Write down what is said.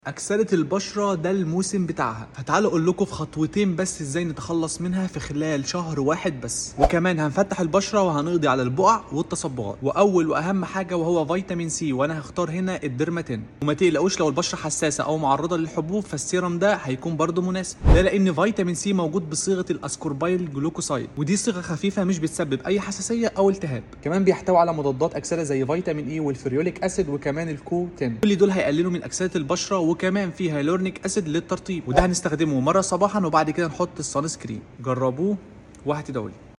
أكسدة البشرة ده الموسم بتاعها فتعالوا أقول لكم في خطوتين بس إزاي نتخلص منها في خلال شهر واحد بس وكمان هنفتح البشرة وهنقضي على البقع والتصبغات وأول وأهم حاجة وهو فيتامين سي وأنا هختار هنا الديرماتين وما تقلقوش لو البشرة حساسة أو معرضة للحبوب فالسيرم ده هيكون برضه مناسب ده لأن فيتامين سي موجود بصيغة الأسكوربايل جلوكوسايد ودي صيغة خفيفة مش بتسبب أي حساسية أو التهاب كمان بيحتوي على مضادات أكسدة زي فيتامين إي والفريوليك أسيد وكمان الكو 10 كل دول هيقللوا من أكسدة البشرة وكمان فيه هيلورنيك اسيد للترطيب وده هنستخدمه مره صباحا وبعد كده نحط الصن سكرين جربوه وهتدعوا لي